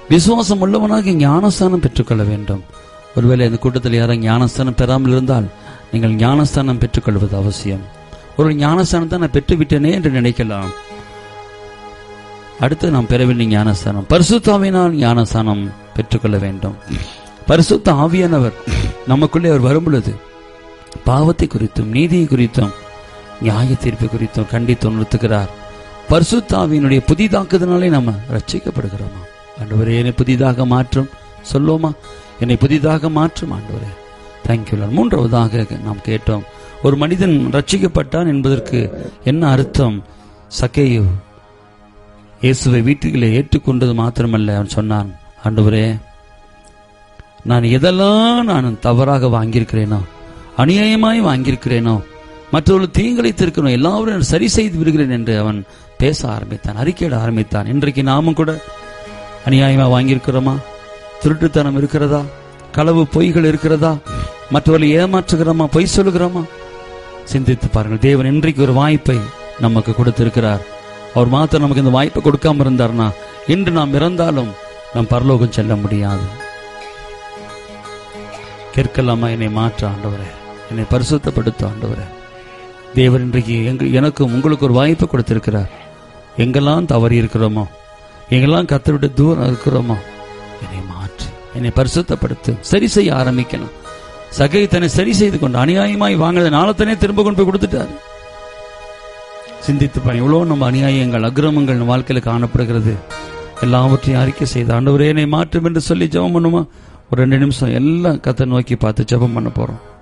விசுவாசம் உள்ளவனாக ஞானஸ்தானம் பெற்றுக்கொள்ள வேண்டும் ஒருவேளை இந்த கூட்டத்தில் யாரும் ஞானஸ்தானம் பெறாமல் இருந்தால் நீங்கள் ஞானஸ்தானம் பெற்றுக்கொள்வது அவசியம் ஒரு ஞானஸ்தானத்தை நான் பெற்றுவிட்டேனே என்று நினைக்கலாம் அடுத்து நாம் பெற வேண்டிய ஞானஸ்தானம் பரிசுத்தாவினால் ஞானஸ்தானம் பெற்றுக்கொள்ள வேண்டும் பரிசுத்த ஆவியானவர் நமக்குள்ளே அவர் வரும் பொழுது பாவத்தை குறித்தும் நீதியை குறித்தும் நியாய தீர்ப்பு குறித்தும் கண்டித்து உணர்த்துகிறார் பரிசுத்தாவியினுடைய புதிதாக்குதனாலே நம்ம ரட்சிக்கப்படுகிறோமா ஆண்டவரே என்னை புதிதாக மாற்றும் சொல்லுவோமா என்னை புதிதாக மாற்றும் ஆண்டவரே தேங்க்யூ மூன்றாவதாக நாம் கேட்டோம் ஒரு மனிதன் ரட்சிக்கப்பட்டான் என்பதற்கு என்ன அர்த்தம் சக்கேயு இயேசுவை வீட்டுக்குள்ளே ஏற்றுக்கொண்டது மாத்திரமல்ல அவன் சொன்னான் ஆண்டவரே நான் எதெல்லாம் நான் தவறாக வாங்கியிருக்கிறேனோ அநியாயமாய் வாங்கியிருக்கிறேனோ மற்றவர்கள் தீங்கிழைத்திருக்கணும் எல்லாவரும் நான் சரி செய்து விடுகிறேன் என்று அவன் பேச ஆரம்பித்தான் அறிக்கையிட ஆரம்பித்தான் இன்றைக்கு நாமும் கூட அநியாயமா வாங்கியிருக்கிறோமா திருட்டுத்தனம் இருக்கிறதா களவு பொய்கள் இருக்கிறதா மற்றவர்களை ஏமாற்றுகிறோமா பொய் சொல்லுகிறோமா சிந்தித்து பாருங்கள் தேவன் இன்றைக்கு ஒரு வாய்ப்பை நமக்கு கொடுத்திருக்கிறார் அவர் மாத்திரம் நமக்கு இந்த வாய்ப்பை கொடுக்காம இருந்தார்னா இன்று நாம் இறந்தாலும் நாம் பரலோகம் செல்ல முடியாது கேட்கலாமா என்னை மாற்ற ஆண்டவரே என்னை பரிசுத்தப்படுத்த ஆண்டவரே தேவன் இன்றைக்கு எங்க எனக்கும் உங்களுக்கு ஒரு வாய்ப்பை கொடுத்திருக்கிறார் எங்கெல்லாம் தவறி இருக்கிறோமோ எங்கெல்லாம் கத்தை விட்டு தூரம் இருக்கிறோமோ என்னை மாற்று என்னை பரிசுத்தப்படுத்து சரி செய்ய ஆரம்பிக்கணும் சகை தன்னை சரி செய்து கொண்டு அநியாயமாய் வாங்கினதை நாளத்தனே திரும்ப கொண்டு போய் கொடுத்துட்டாரு சிந்தித்து பாருங்க எவ்வளோ நம்ம அநியாயங்கள் அக்கிரமங்கள் நம்ம வாழ்க்கையில் காணப்படுகிறது எல்லாவற்றையும் அறிக்கை செய்து ஆண்டவரே என்னை மாற்றும் என்று சொல்லி ஜெபம் பண்ணுமா ஒரு ரெண்டு நிமிஷம் எல்லாம் கத்தை நோக்கி பார்த்து ஜெபம் பண்ண போறோம்